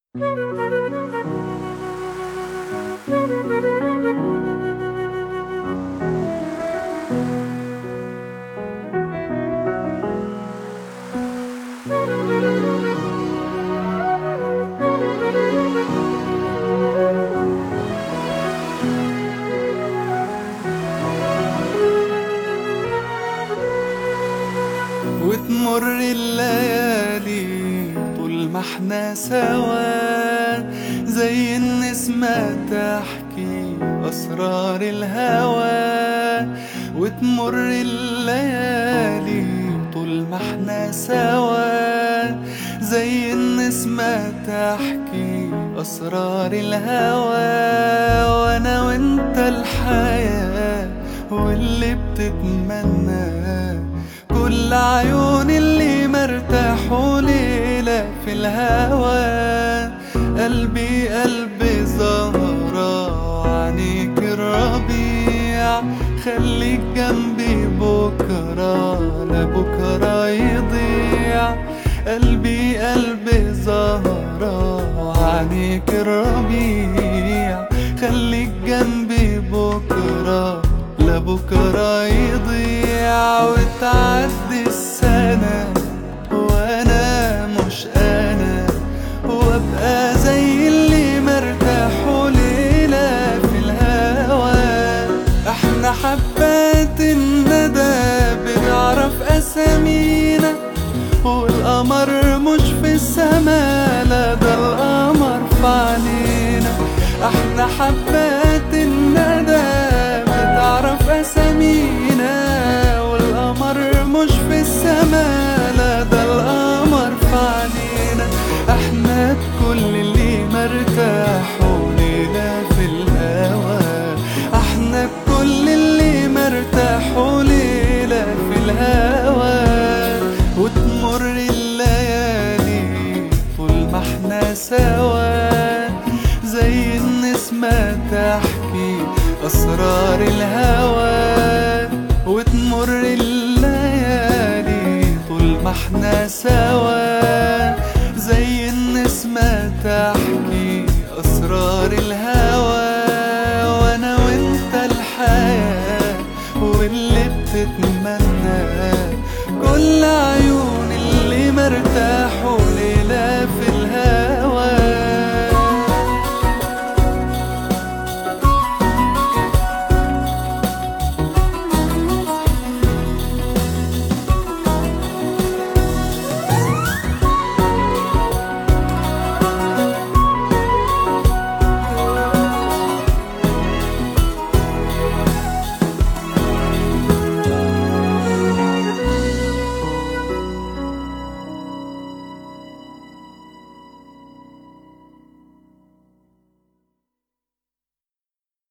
وتمر الليالي طول ما احنا سوا زي النسمة تحكي أسرار الهوى وتمر الليالي طول ما احنا سوا زي النسمة تحكي أسرار الهوى وأنا وأنت الحياة واللي بتتمناه كل عيون اللي مرتاحوا ليلة في الهوى قلبي قلبي زهرة وعنيك الربيع خليك جنبي بكرة لبكرة يضيع قلبي قلبي زهرة وعنيك الربيع خليك جنبي بكرة لبكرة يضيع وتعدي السنة وانا مش انا وابقى زي اللي مرتاح ليلة في الهوى احنا حبات الندى بنعرف اسامينا والقمر مش في السما لا ده القمر في علينا احنا حبات الندى بتعرف اسامينا والقمر مش في السما لا ده القمر في علينا احنا كل اللي مرتاح وليلة في الهوى احنا كل اللي مرتاح وليلة في الهوى وتمر الليالي طول ما احنا سوا زي النسمة تحكي أسرار الهوى وتمر الليالي طول ما احنا سوا زي النسمة تحكي